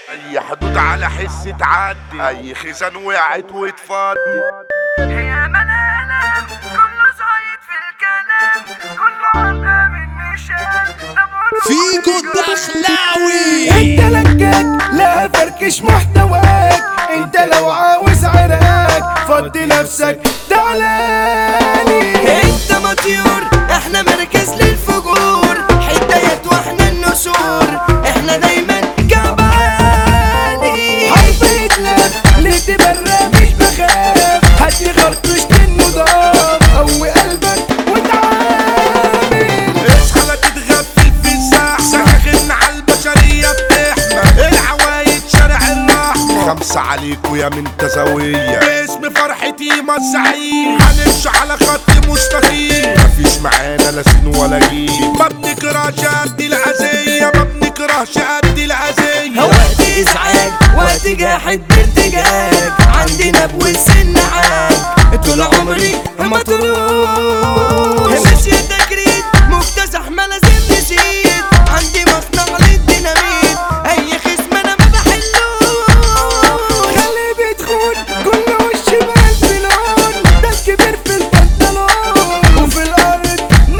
اي حدود على حس تعدي اي خزان وقعت واتفضي هي ملالة كله زايد في الكلام كله عنا من نشان فيكو الدخلاوي انت لكك لا فركش محتواك انت لو عاوز عراك فضي نفسك تعالالي انت مطيور احنا مركز للفجور حدايات واحنا النسور احنا دايما جبالي حرب هتلر ليه تبرى مش بخاف هاتلي خرطوش للنضام قوي قلبك وتعامل اصحى لا تتغفل في الساحة سخن على البشرية بتحمى العوايد شارع الرحمة خمسة عليكوا يا من تزاوية باسم فرحتي مزعين هنمشي على خط مستقيم مفيش معانا لا سين ولا جيل ما بنكرهش قد الأذية ما بنكرهش قد الأذية وقت ازعاج وقت جاحد بارتجاج عندنا بوسن عاج طول عمري مطروح ماشية تجريد مكتسح ما لازم نشيد عندي مصنع للديناميت اي خصم انا ما بحلوش خلي بيدخل كل وش بالبلون ده الكبير في البنطلون وفي الارض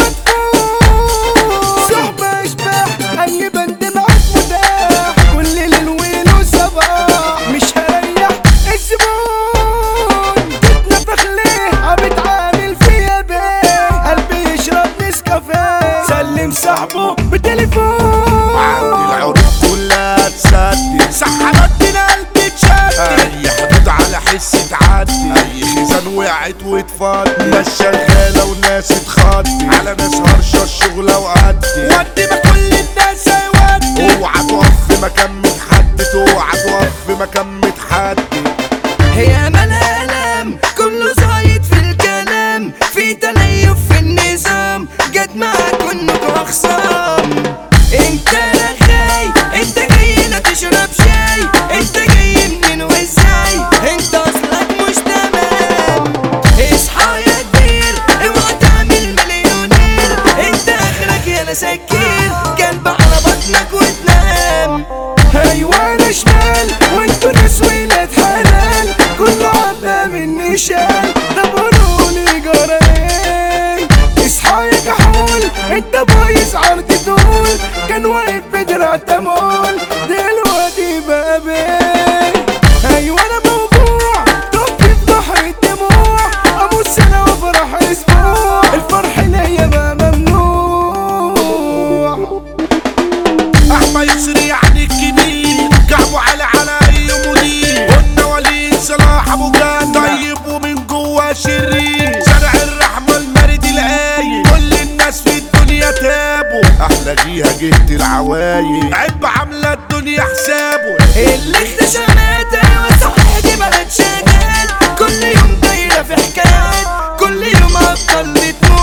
مدفون صحبة اشباح اي بند معاك متاح كل ليل ويل وصباح مش هريح الزبون تتنفخ ليه عم بتعامل فيا بيه قلبي يشرب نسكافيه سلم صاحبه بتليفون عندي العروض كلها تصدي سحبتنا قلبي تشدي اي حدود على حس تعدي اي خزان وقعت واتفضي ناس شغالة وناس تخضي على ناس هرشة الشغلة وأدي ودي ما كل الناس هيودي اوعى تقف في مكان متحدد اوعى تقف في مكان متحدد هي ملالم كله زايد في الكلام في تليف في النظام جد معاك انكوا اخصام انت رغاي انت جاي لا تشرب شاي انت جاي منين وازاي انت اصلك مش تمام اصحى يا كبير اوعى تعمل مليونير انت اخرك يا لا سكير قلب على بطنك وتنام ايوه انا شمال وانتوا ناس ولاد حلال كله عبا مني شال ده قولولي جرى ايه اصحى يا كحول انت بايظ عرض طول كان واقف بدرع تمول دلوقتي بقى بيه ايوه انا موجوع طب في بحر الدموع اموت سنه وافرح اسبوع الفرح ليا بقى ممنوع احمى يسري يعني الكبير كعبه على على اي مدير قلنا وليد صلاح ابو جاد طيب ومن جوا شرير شارع الرحمه المرد القايم كل الناس في الدنيا تابوا احلى جيها جهة العوايد عب عامله الدنيا حسابه اللي اكتشفت ايوه صحيح دي بلد شغال كل يوم دايره في حكايات كل يوم ابطال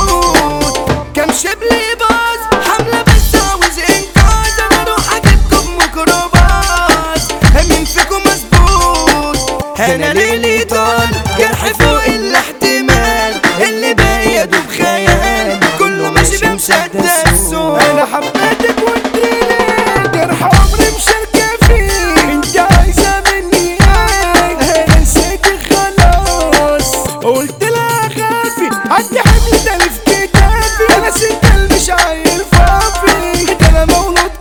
بتموت كم شبل باظ حمله بس عاوز انقاذ انا اروح اجيبكم ميكروباص مين فيكم مظبوط انا ليلي طال جرح فوق الاحتمال اللي باقي يا دوب خيال كله ماشي بمسدس انا حبيتك وانت ليه جرح عمري مشاركة فيه انت عايزة مني ايه انا نسيتك خلاص قلت لها خافي عندي حمل تاني في كتافي انا ست مش عيل فافي ده انا مولود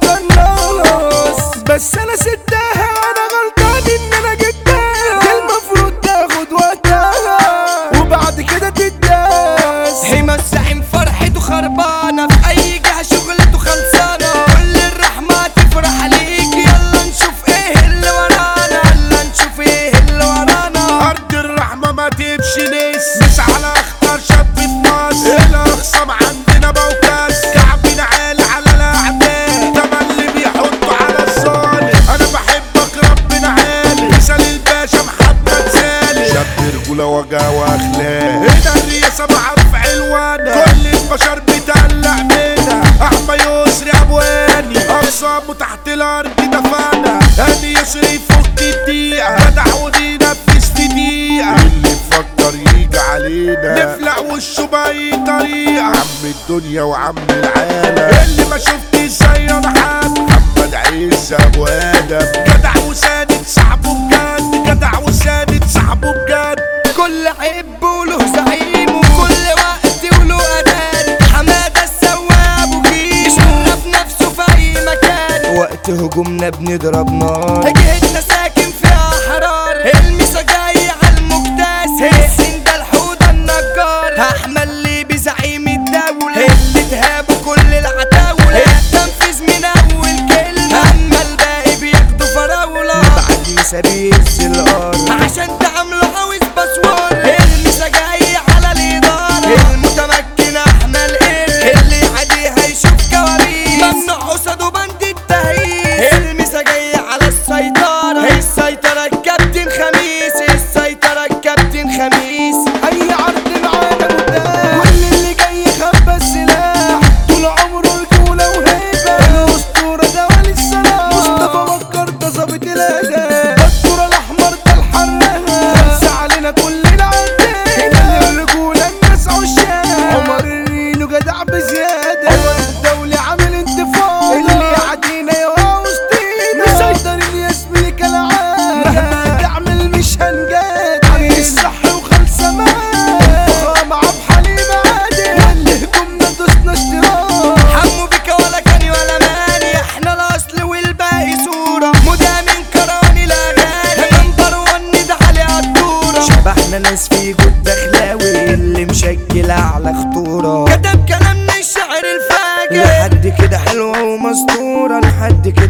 قناص بس انا ستها انا غلطان ان انا جبتها دي المفروض تاخد وقتها وبعد كده تتداس حمى الزعيم فرحته خربانة في أي جهة شغلته خلصانة كل الرحمة تفرح عليك يلا نشوف إيه اللي ورانا يلا نشوف إيه اللي ورانا ارض الرحمه ما تمشي ناس مش على اخطر شاب في مصر الاخصام عندنا بوكاس كعبنا عالي على الاعداء تمن اللي بيحطوا على الصالح انا بحبك ربنا عالي مثال الباشا محمد سالم شاب رجوله وجا واخلاق هنا الرياسه معروف علوانه كل البشر بتقلق منها احمى يسري ابواني اقسامه تحت الارض دفانا هاني يسري يفك الدقيقه جدع وننفذ في دقيقه اللي يفكر يجي علينا نفلق وشه باي طريقه عم الدنيا وعم العالم اللي ما شفتش زي انا حد محمد واد عز ابو ادم جدع وساند صاحبه بجد جدع وساند صاحبه بجد كل عيب وله زعيم وكل وقت وله أذان حمادة السواق وكيش شرف نفسه في أي مكان وقت هجومنا بنضرب نار جهتنا ساكن فيها حرار المسا جاي على المكتاس السن ده الحوضة النجار أحمد لي بزعيم الدولة اللي تهابوا كل العتاولة التنفيذ من أول كلمة أما الباقي بياخدوا فراولة بعد سبيل الأرض عشان تعملوا عاوز باسورد المسا جاي على الإدارة المتمكن أحمد إيه اللي عادي هيشوف كوابيس ممنوع قصاده بند التهييس المسا جاي على السيطرة السيطرة الكابتن خميس السيطرة الكابتن خميس اي عرض معانا قدام كل اللي جاي خبى السلاح طول عمره رجوله وهيبه الاسطوره ده ولي السلام مصطفى بكر ده ظابط الاداء الدكتور الاحمر ده الحراق خمسه علينا كلنا عداء هنا الرجوله الناس عشاق عمر الرينو جدع بزياده عمر الدولي عامل انتفاضه اللي يعدينا يا وسطينا مسيطرين يا زميلي كالعاده مهما تعمل مش هنجاد عامل الصح وخلصه معاه فخامة عبد حليم عادل واللي هجومنا دوسنا اشتراك حمو بك ولا كاني ولا ماني احنا الاصل والباقي صورة مدى من كراني الاغاني نمبر ون ده علي عالدورة شبحنا ناس في جود دخلاوي اللي مشكل اعلى خطورة كتب كلامنا الشعر الفاجر لحد كده حلوة ومسطورة لحد كده